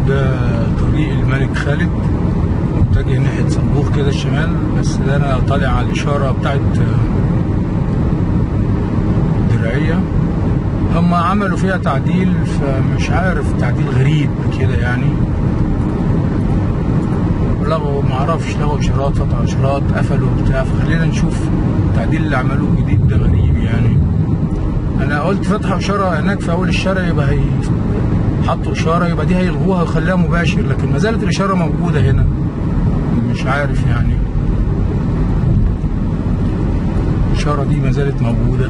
ده طريق الملك خالد متجه ناحية صبوخ كده الشمال بس ده أنا طالع على الإشارة بتاعت درعية هم عملوا فيها تعديل فمش عارف تعديل غريب كده يعني لغوا معرفش لغوا اشارات قطعوا اشارات قفلوا بتاع فخلينا نشوف التعديل اللي عملوه الجديد ده غريب يعني انا قلت فتحوا اشاره هناك في اول الشارع يبقى هي حطوا اشاره يبقى دي هيلغوها ويخليها مباشر لكن ما زالت الاشاره موجوده هنا مش عارف يعني الاشاره دي ما زالت موجوده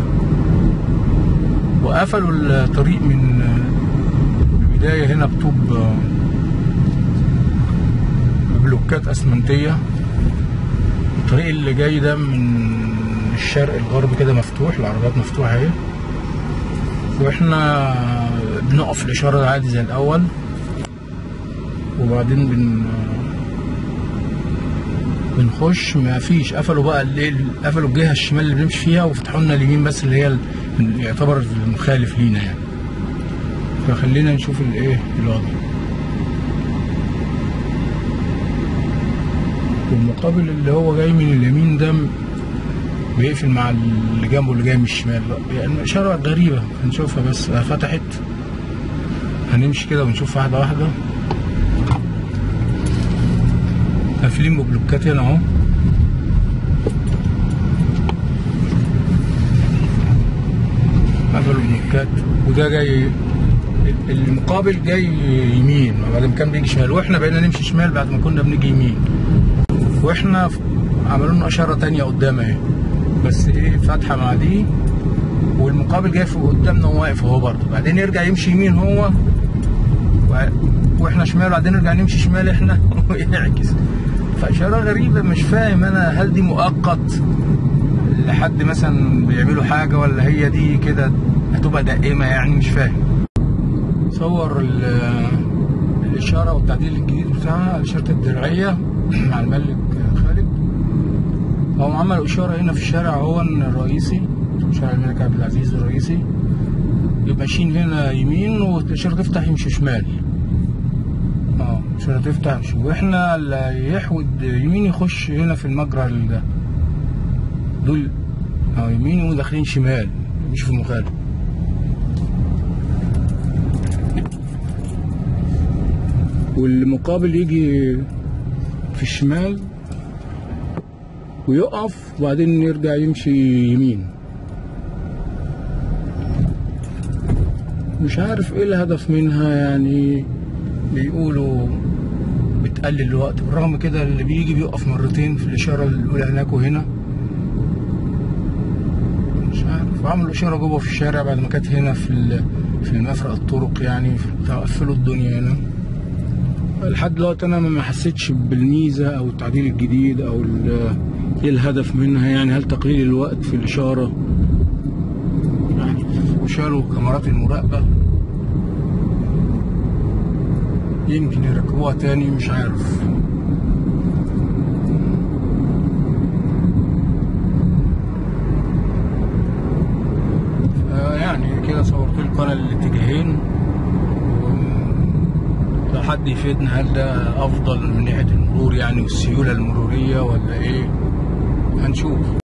وقفلوا الطريق من البدايه هنا بطوب بلوكات اسمنتيه الطريق اللي جاي ده من الشرق الغرب كده مفتوح العربيات مفتوحه اهي واحنا بنقف الاشاره عادي زي الاول وبعدين بن بنخش ما فيش قفلوا بقى الليل قفلوا الجهه الشمال اللي بنمشي فيها وفتحوا لنا اليمين بس اللي هي اللي يعتبر المخالف لينا يعني فخلينا نشوف الايه الوضع والمقابل اللي هو جاي من اليمين ده بيقفل مع اللي جنبه اللي جاي من الشمال يعني اشاره غريبه هنشوفها بس فتحت هنمشي كده ونشوف واحده واحده قافلين ببلوكات هنا اهو قفلوا البلوكات وده جاي المقابل جاي يمين بعد ما كان بيجي شمال واحنا بقينا نمشي شمال بعد ما كنا بنيجي يمين واحنا عملوا لنا اشاره تانية قدام اهي بس ايه فاتحه مع دي والمقابل جاي في قدامنا وواقف اهو برضه بعدين يرجع يمشي يمين هو واحنا شمال بعدين نرجع نمشي شمال احنا ويعكس فاشاره غريبه مش فاهم انا هل دي مؤقت لحد مثلا بيعملوا حاجه ولا هي دي كده هتبقى دائمه يعني مش فاهم صور الاشاره والتعديل الجديد بتاعها اشاره الدرعيه مع الملك خالد هم عملوا اشاره هنا في الشارع هو الرئيسي شارع الملك عبد العزيز الرئيسي يبقى ماشيين هنا يمين والاشاره تفتح يمشي شمال اه الاشاره تفتح يمشي واحنا اللي يحود يمين يخش هنا في المجرى ده دول اه يمين وداخلين شمال مش في المخالف والمقابل يجي في الشمال ويقف وبعدين يرجع يمشي يمين مش عارف ايه الهدف منها يعني بيقولوا بتقلل الوقت بالرغم كده اللي بيجي بيقف مرتين في الاشاره الاولى هناك وهنا مش عارف وعملوا اشاره جوه في الشارع بعد ما كانت هنا في في مفرق الطرق يعني قفلوا الدنيا هنا لحد دلوقتي انا ما حسيتش بالميزه او التعديل الجديد او ايه الهدف منها يعني هل تقليل الوقت في الاشاره يعني وشالوا كاميرات المراقبه يمكن يركبوها تاني مش عارف يعني كده صورت لكم انا الاتجاهين حد يفيدنا هل ده افضل من ناحيه المرور يعني والسيوله المروريه ولا ايه هنشوف